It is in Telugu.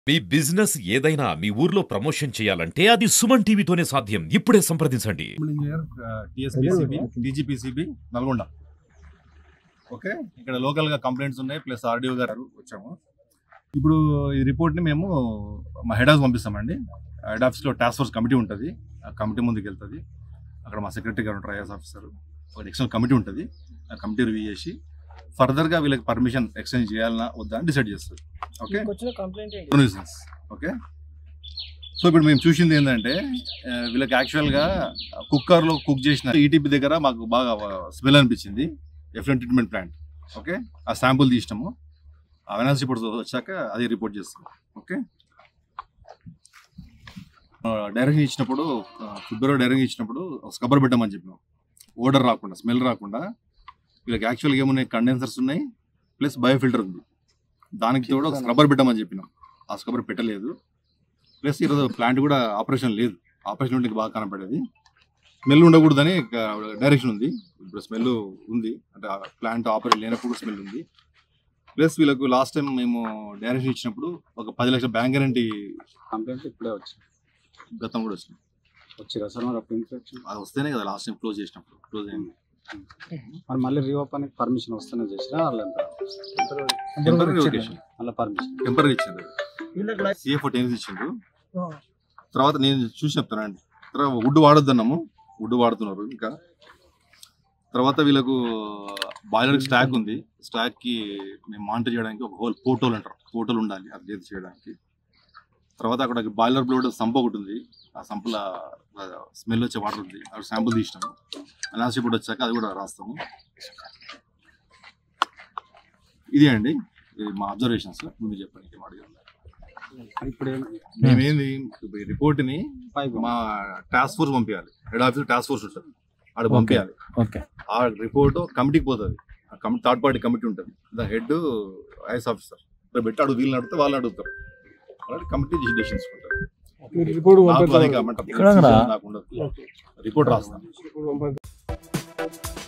మీ బిజినెస్ ఏదైనా మీ ఊర్లో ప్రమోషన్ చేయాలంటే అది సుమన్ టీవీతోనే సాధ్యం ఇప్పుడే సంప్రదించండి engineer TSPCB TGPCB Nalgonda okay ఇక్కడ లోకల్గా కంప్లైంట్స్ ఉన్నాయి ప్లస్ ఆర్డీఓ గారు వచ్చాము ఇప్పుడు ఈ రిపోర్ట్ని మేము మా హెడ్ ఆఫీస్ పంపిస్తామండి హెడ్ ఆఫీస్లో టాస్క్ ఫోర్స్ కమిటీ ఉంటుంది ఆ కమిటీ ముందుకు వెళ్తుంది అక్కడ మా సెక్రటరీ గారు ఉంటారు ఐఎస్ ఆఫీసర్ ఒక ఎక్స్టర్నల్ కమిటీ ఉంటుంది ఆ కమిటీ రివ్యూ చేసి ఫర్దర్గా వీళ్ళకి పర్మిషన్ ఎక్స్చేంజ్ చేయాలన్నా వద్దా అని డిసైడ్ చేస్తారు ఓకే మీకు వచ్చిన కంప్లైంట్ ఏంటి న్యూసెన్స్ ఓకే సో ఇప్పుడు మేము చూసింది ఏంటంటే ఆ, వీళ్ళకి యాక్చువల్గా కుక్కర్లో కుక్ చేసిన ఈటీపీ దగ్గర మాకు బాగా స్మెల్ అనిపించింది ఎఫ్ఎన్ ట్రీట్మెంట్ ప్లాంట్ ఓకే ఆ శాంపుల్ తీసినాము అవినాశ్ రిపోర్ట్స్ వచ్చాక అది రిపోర్ట్ చేస్తాం ఓకే డైరెక్షన్ ఇచ్చినప్పుడు ఫుడ్బరో డైరెక్షన్ ఇచ్చినప్పుడు స్కబర్ పెట్టమని చెప్పినాం ఓడర్ రాకుండా స్మెల్ రాకుండా వీళ్ళకి యాక్చువల్గా ఏమున్నాయి కండెన్సర్స్ ఉన్నాయి ప్లస్ బయోఫిల్టర్ ఉంది దానికి తోడు ఒక స్క్రబ్బర్ పెట్టమని చెప్పినాం ఆ స్క్రబ్బర్ పెట్టలేదు ప్లస్ ఈరోజు ప్లాంట్ కూడా ఆపరేషన్ లేదు ఆపరేషన్ ఉంటే ఇంకా బాగా కనపడేది స్మెల్ ఉండకూడదని డైరెక్షన్ ఉంది ఇప్పుడు స్మెల్ ఉంది అంటే ప్లాంట్ ఆపరేషన్ లేనప్పుడు స్మెల్ ఉంది ప్లస్ వీళ్ళకు లాస్ట్ టైం మేము డైరెక్షన్ ఇచ్చినప్పుడు ఒక పది లక్షల బ్యాంక్ గ్యారంటీ కంప్లైంట్ ఇప్పుడే వచ్చింది గతం కూడా వచ్చింది వచ్చిరా సార్ మరి అప్పుడు ఇన్ఫెక్షన్ అది వస్తేనే కదా లాస్ట్ టైం క్లోజ్ చేసినప్పుడు క్లోజ్ అయింది మరి మళ్ళీ రీఓపెన్ పర్మిషన్ వస్తేనే చేసినా వాళ్ళు ఎంత టెంపరీ లొకేషన్ మళ్ళీ పర్మిషన్ టెంపరీ ఇచ్చింది వీళ్ళకి లై- సిఎఫ్ టెన్స్ ఇచ్చిండు ఆ, తర్వాత నేను చూసి చెప్తానండి తర్వాత వుడ్ వాడొద్దన్నాము వుడ్ వాడుతున్నారు ఇంకా తర్వాత వీళ్ళకు బాయిలర్ స్టాక్ ఉంది స్టాక్ కి మేము మానిటర్ చేయడానికి ఒక హోల్ పోర్టోల్ అంటారు పోర్టోల్ ఉండాలి అది చేతి చేయడానికి తర్వాత అక్కడ బాయిలర్ బ్లోడ్ సంప్ ఒకటి ఉంది ఆ సంపుల స్మెల్ వచ్చే వాటర్ ఉంది అది శాంపుల్ తీసినాము అనాసి ఇప్పుడు వచ్చాక అది కూడా రాస్తాము ఇది అండి ఇది మా అబ్జర్వేషన్స్ ముందు చెప్పండి ఇంకేం అడగాలి ఇప్పుడు ఏం- మేమేంది రిపోర్ట్ ని పైపు మా టాస్క్ ఫోర్స్ పంపించాలి హెడ్ ఆఫీస్ టాస్క్ ఫోర్స్ ఉంటుంది ఆడ పంపించాలి ఓకే ఆ రిపోర్ట్ కమిటీకి పోతుంది థర్డ్ పార్టీ కమిటీ ఉంటుంది ద హెడ్ ఐఎస్ ఆఫీసర్ ఇక్కడ పెట్టి అడుగు వీళ్ళని అడిగితే వాళ్ళని అడుగుతారు అలాంటి కమిటీ డిసిషన్ తీసుకుంటారు మీరు రిపోర్ట్ నాకు అది పంపిస్తారు కామంటారు. ఇక్కడ ఉండరా? నాకు ఉండదు రిపోర్ట్ రాస్తాను రిపోర్ట్ పంపిస్తారు.